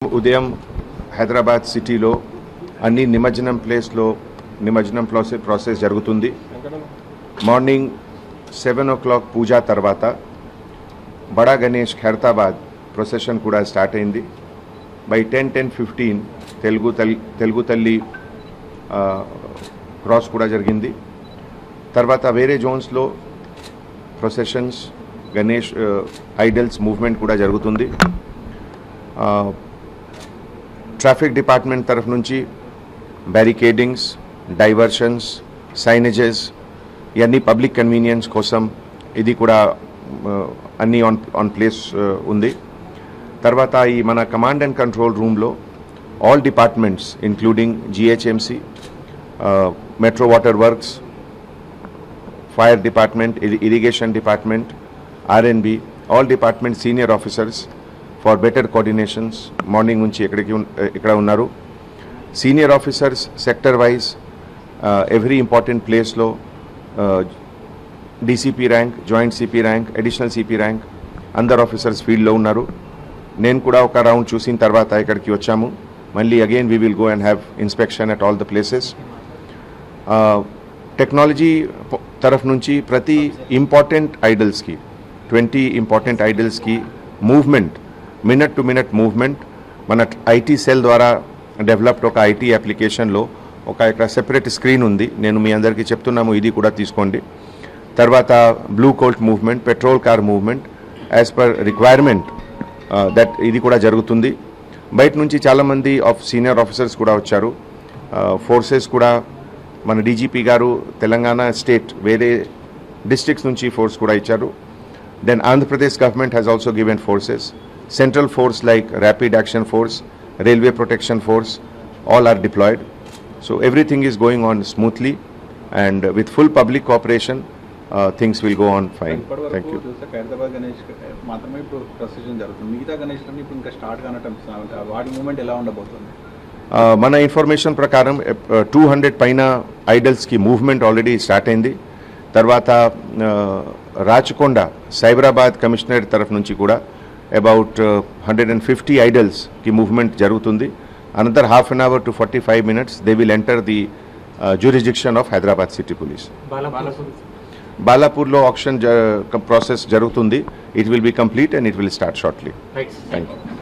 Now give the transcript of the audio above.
ఉదయం హైదరాబాద్ సిటీలో అన్ని నిమజ్జనం ప్లేస్లో నిమజ్జనం ప్రాసెస్ ప్రాసెస్ జరుగుతుంది మార్నింగ్ సెవెన్ ఓ క్లాక్ పూజ తర్వాత బడా గణేష్ ఖైరతాబాద్ ప్రొసెషన్ కూడా స్టార్ట్ అయింది by ten ten fifteen Telugu Talli Telugu తల్లి ఆ, క్రాస్ కూడా జరిగింది తర్వాత వేరే జోన్స్లో ప్రొసెషన్స్ గణేష్ ఆ, ఐడల్స్ మూవ్మెంట్ కూడా జరుగుతుంది ఆ, ట్రాఫిక్ డిపార్ట్మెంట్ తరఫు నుంచి బ్యారికేడింగ్స్ డైవర్షన్స్ సైనేజెస్ ఇవన్నీ పబ్లిక్ కన్వీనియన్స్ కోసం ఇది కూడా ఆ, అన్నీ ఆన్ ఆన్ ప్లేస్ ఆ, ఉంది తర్వాత ఈ మన కమాండ్ అండ్ కంట్రోల్ రూమ్లో all departments including GHMC metro water works fire department irrigation department RNB all department senior officers for better coordinations morning నుంచి ఎక్కడికి ఉన్- ఇక్కడ ఉన్నారు senior officers sector wise every important ప్లేస్లో DCP rank joint CP rank additional CP rank అందరు officers ఫీల్డ్లో ఉన్నారు నేను కూడా ఒక రౌండ్ చూసిన తర్వాత ఇక్కడికి వచ్చాము మళ్ళీ again we will go and have inspection at all the places technology తరఫు నుంచి ప్రతి ఇంపార్టెంట్ ఐడల్స్కి ట్వంటీ ఇంపార్టెంట్ ఐడల్స్కి movement minute to minute movement మన ఐటీ సెల్ ద్వారా డెవలప్డ్ ఒక ఐటీ అప్లికేషన్లో ఒక ఇక్కడ సెపరేట్ స్క్రీన్ ఉంది నేను మీ అందరికీ చెప్తున్నాము ఇది కూడా తీసుకోండి తర్వాత blue colt movement patrol car movement as per requirement that ఇది కూడా జరుగుతుంది బయట నుంచి చాలామంది ఆఫ్ సీనియర్ ఆఫీసర్స్ కూడా వచ్చారు ఫోర్సెస్ కూడా మన డీజీపీ గారు తెలంగాణ స్టేట్ వేరే డిస్ట్రిక్ట్స్ నుంచి ఫోర్స్ కూడా ఇచ్చారు then Andhra Pradesh government has also given forces central force like rapid action force railway protection force all are deployed so everything is going on smoothly and with full public cooperation things will go on fine ఇప్పటి thank వరకు you చూస్తే ఖైరతాబాద్ గణేష్ మాత్రమే ఇప్పుడు procession జరుగుతుంది మిగతా గణేష్ ఇప్పుడు ఇంకా start కానటం వాటి మూమెంట్ ఎలా ఉండబోతుంది ఆ, మన ఇన్ఫర్మేషన్ ప్రకారం టూ హండ్రెడ్ పైన ఐడల్స్కి మూవ్మెంట్ ఆల్రెడీ స్టార్ట్ అయింది తర్వాత ఆ, రాచకొండ సైబరాబాద్ కమిషనర్ తరఫు నుంచి కూడా అబౌట్ హండ్రెడ్ అండ్ ఫిఫ్టీ ఐడల్స్కి మూవ్మెంట్ జరుగుతుంది another half an hour to forty five minutes they will enter the jurisdiction of Hyderabad city police బాలాపూర్లో ఆప్షన్ ప్రాసెస్ జరుగుతుంది it will be complete and it will start shortly thank you